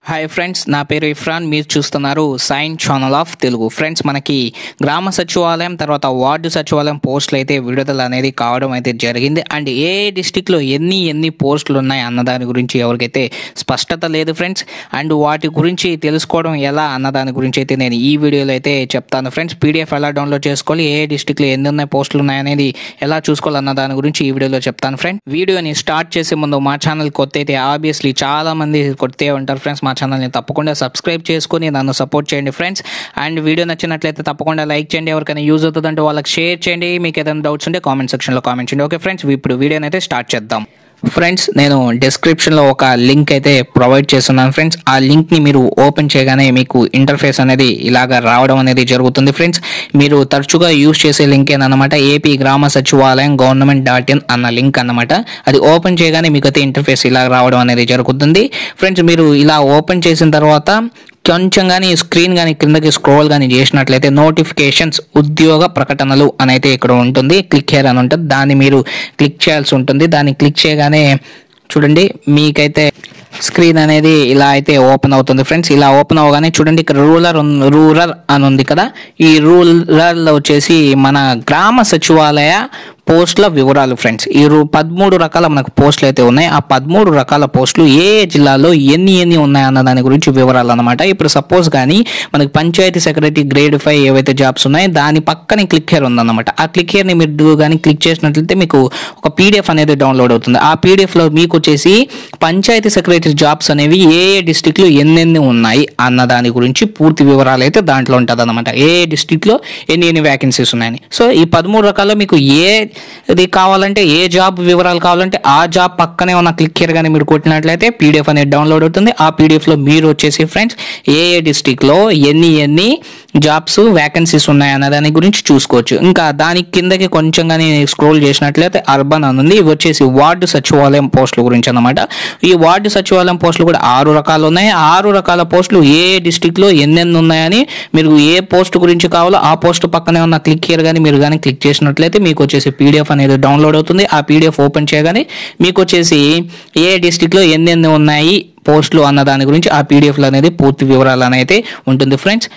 hi friends నా పేరు ఇఫ్రాన్ మీరు చూస్తున్నారు sign channel of Telugu friends మనకి గ్రామ సచివాలయం తర్వాత వార్డు సచివాలయం పోస్టులు అయితే విడుదల అనేది కావడం అయితే జరిగింది అండ్ ఏ డిస్టిక్లో ఎన్ని ఎన్ని పోస్టులు ఉన్నాయి అన్న దాని గురించి ఎవరికైతే స్పష్టత లేదు ఫ్రెండ్స్ అండ్ వాటి గురించి తెలుసుకోవడం ఎలా అన్న దాని గురించి అయితే నేను ఈ వీడియోలో అయితే చెప్తాను ఫ్రెండ్స్ పీడిఎఫ్ ఎలా డౌన్లోడ్ చేసుకోవాలి ఏ డిస్టిక్లో ఎన్ని ఉన్నాయి పోస్టులు ఉన్నాయనేది ఎలా చూసుకోవాలి అన్న దాని గురించి ఈ వీడియోలో చెప్తాను ఫ్రెండ్ వీడియోని స్టార్ట్ చేసే ముందు మా ఛానల్ కొత్త అయితే ఆబ్వియస్లీ చాలా మంది కొత్తే ఉంటారు ఫ్రెండ్స్ మా ఛానల్ని తప్పకుండా సబ్స్క్రైబ్ చేసుకొని నన్ను సపోర్ట్ చేయండి ఫ్రెండ్స్ అండ్ వీడియో నచ్చినట్లయితే తప్పకుండా లైక్ చేయండి ఎవరికైనా యూజ్ అవుతుందంటే వాళ్ళకి షేర్ చేయండి మీకు ఏదైనా డౌట్స్ ఉంటే కామెంట్ సెక్షన్లో కామెంట్ చేయండి ఓకే ఫ్రెండ్స్ ఇప్పుడు వీడియోని అయితే స్టార్ట్ చేద్దాం ఫ్రెండ్స్ నేను డిస్క్రిప్షన్లో ఒక లింక్ అయితే ప్రొవైడ్ చేస్తున్నాను ఫ్రెండ్స్ ఆ లింక్ని మీరు ఓపెన్ చేయగానే మీకు ఇంటర్ఫేస్ అనేది ఇలాగ రావడం అనేది జరుగుతుంది ఫ్రెండ్స్ మీరు తరచుగా యూజ్ చేసే link ఏందన్నమాట AP Grama Sachivalayam government dot in అన్న లింక్ అన్నమాట అది ఓపెన్ చేయగానే మీకు అయితే ఇంటర్ఫేస్ ఇలా రావడం అనేది జరుగుతుంది ఫ్రెండ్స్ మీరు ఇలా ఓపెన్ చేసిన తర్వాత కొంచెం కానీ స్క్రీన్ కానీ కిందకి స్క్రోల్ కానీ చేసినట్లయితే నోటిఫికేషన్స్ ఉద్యోగ ప్రకటనలు అని అయితే ఇక్కడ ఉంటుంది క్లిక్ హియర్ అని ఉంటుంది దాన్ని మీరు క్లిక్ చేయాల్సి ఉంటుంది దాన్ని క్లిక్ చేయగానే చూడండి మీకైతే స్క్రీన్ అనేది ఇలా అయితే ఓపెన్ అవుతుంది ఫ్రెండ్స్ ఇలా ఓపెన్ అవగానే చూడండి ఇక్కడ రూరల్ రూరల్ అని ఉంది కదా ఈ రూరల్ వచ్చేసి మన గ్రామ సచివాలయ పోస్టుల వివరాలు ఫ్రెండ్స్ ఈ రూ పదమూడు రకాల మనకు పోస్టులు అయితే ఉన్నాయి ఆ పదమూడు రకాల పోస్టులు ఏ ఏ జిల్లాలో ఎన్ని ఎన్ని ఉన్నాయి అన్న దాని గురించి వివరాలు అనమాట ఇప్పుడు సపోజ్ కానీ మనకి పంచాయతీ సెక్రటరీ గ్రేడ్ ఫైవ్ ఏవైతే జాబ్స్ ఉన్నాయో దాని పక్కనే క్లిక్ హియర్ ఉందన్నమాట ఆ క్లిక్ హియర్ని మీరు కానీ క్లిక్ చేసినట్లయితే మీకు ఒక పీడిఎఫ్ అనేది డౌన్లోడ్ అవుతుంది ఆ పీడిఎఫ్లో మీకు వచ్చేసి పంచాయతీ సెక్రటరీ జాబ్స్ అనేవి ఏ ఏ డిస్టిక్లో ఎన్నెన్ని ఉన్నాయి అన్న దాని గురించి పూర్తి వివరాలు అయితే దాంట్లో ఉంటుంది అనమాట ఏ ఏ డిస్టిక్లో ఎన్ని ఎన్ని వ్యాకెన్సీస్ ఉన్నాయని సో ఈ పదమూడు రకాల్లో మీకు ఏ ఇది కావాలంటే ఏ జాబ్ వివరాలు కావాలంటే ఆ జాబ్ పక్కనే ఉన్న క్లిక్ హియర్ కానీ మీరు కొట్టినట్లయితే పీడిఎఫ్ అనేది డౌన్లోడ్ అవుతుంది ఆ పీడిఎఫ్లో మీరు వచ్చేసి ఫ్రెండ్స్ ఏ ఏ డిస్టిక్లో ఎన్ని ఎన్ని జాబ్స్ వ్యాకెన్సీస్ ఉన్నాయి అన్న దాని గురించి చూసుకోవచ్చు ఇంకా దాని కిందకి కొంచెం కానీ స్క్రోల్ చేసినట్లయితే అర్బన్ అని ఉంది ఇవి వచ్చేసి వార్డు సచివాలయం పోస్టుల గురించి అనమాట ఈ వార్డు సచివాలయం పోస్టులు కూడా ఆరు రకాలు ఉన్నాయి ఆరు రకాల పోస్టులు ఏ ఏ డిస్టిక్లో ఎన్నెన్ని ఉన్నాయని మీరు ఏ పోస్ట్ గురించి కావాలో ఆ పోస్ట్ పక్కనే ఉన్న క్లిక్ హియర్ కానీ మీరు కానీ క్లిక్ చేసినట్లయితే మీకు వచ్చేసి పీడిఎఫ్ అనేది డౌన్లోడ్ అవుతుంది ఆ పీడిఎఫ్ ఓపెన్ చేయగానే మీకు వచ్చేసి ఏ డిస్టిక్లో ఎన్నెన్ని ఉన్నాయి పోస్టులు అన్న దాని గురించి ఆ పీడిఎఫ్లో అనేది పూర్తి వివరాలు అనేది ఉంటుంది ఫ్రెండ్స్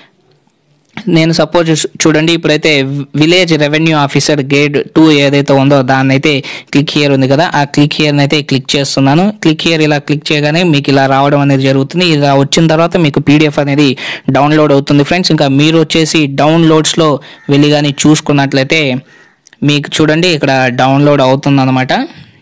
నేను సపోజ్ చూడండి ఇప్పుడైతే village revenue officer grade two ఏదైతే ఉందో దాన్ని అయితే క్లిక్ హియర్ ఉంది కదా ఆ క్లిక్ హియర్ని అయితే క్లిక్ చేస్తున్నాను క్లిక్ హియర్ ఇలా క్లిక్ చేయగానే మీకు ఇలా రావడం అనేది జరుగుతుంది ఇలా వచ్చిన తర్వాత మీకు పీడిఎఫ్ అనేది డౌన్లోడ్ అవుతుంది ఫ్రెండ్స్ ఇంకా మీరు వచ్చేసి డౌన్లోడ్స్లో వెళ్ళి కానీ చూసుకున్నట్లయితే మీకు చూడండి ఇక్కడ డౌన్లోడ్ అవుతుంది అనమాట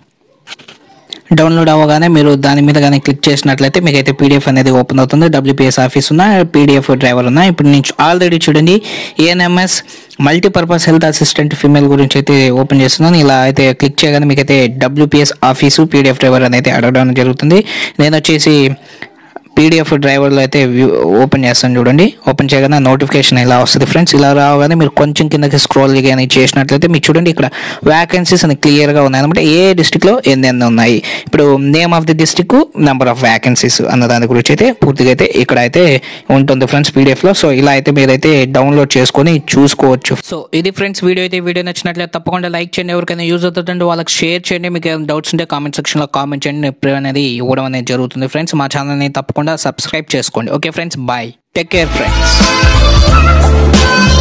డౌన్లోడ్ అవ్వగానే మీరు దాని మీద కానీ క్లిక్ చేసినట్లయితే మీకు అయితే పీడిఎఫ్ అనేది ఓపెన్ అవుతుంది డబ్ల్యూపీఎస్ ఆఫీస్ ఉన్న పీడిఎఫ్ డ్రైవర్ ఉన్న ఇప్పుడు నేను ఆల్రెడీ చూడండి ANMs multipurpose health assistant female గురించి అయితే ఓపెన్ చేస్తున్నాను ఇలా అయితే క్లిక్ చేయగానే మీకు అయితే డబ్ల్యూపీఎస్ ఆఫీసు పీడిఎఫ్ డ్రైవర్ అనేది అడగడం జరుగుతుంది నేను వచ్చేసి పీడిఎఫ్ డ్రైవర్లో అయితే ఓపెన్ చేస్తాను చూడండి ఓపెన్ చేయగానే నోటిఫికేషన్ ఇలా వస్తుంది ఫ్రెండ్స్ ఇలా రాగానే మీరు కొంచెం కిందకి స్క్రోల్ కానీ చేసినట్లయితే మీకు చూడండి ఇక్కడ వ్యాకెన్సీస్ అని క్లియర్గా ఉన్నాయి అనమాట ఏ డిస్టిక్లో ఎన్ని ఎన్ని ఉన్నాయి ఇప్పుడు name of the district number of vacancies అన్న దాని గురించి అయితే పూర్తిగా అయితే ఇక్కడ అయితే ఉంటుంది ఫ్రెండ్స్ పీడిఎఫ్లో సో ఇలా అయితే మీరైతే డౌన్లోడ్ చేసుకొని చూసుకోవచ్చు సో ఇది ఫ్రెండ్స్ వీడియో అయితే వీడియో నచ్చినట్లయితే తప్పకుండా లైక్ చేయండి ఎవరికైనా యూజ్ అవుతుందంటే వాళ్ళకి షేర్ చేయండి మీకు ఏమైనా డౌట్స్ ఉంటే కామెంట్ సెక్షన్లో కామెంట్ చేయండి ఎప్పుడు అనేది ఇవ్వడం అనేది జరుగుతుంది ఫ్రెండ్స్ మా ఛానల్ని తప్పకుండా సబ్స్క్రైబ్ చేసుకోండి okay friends bye take care friends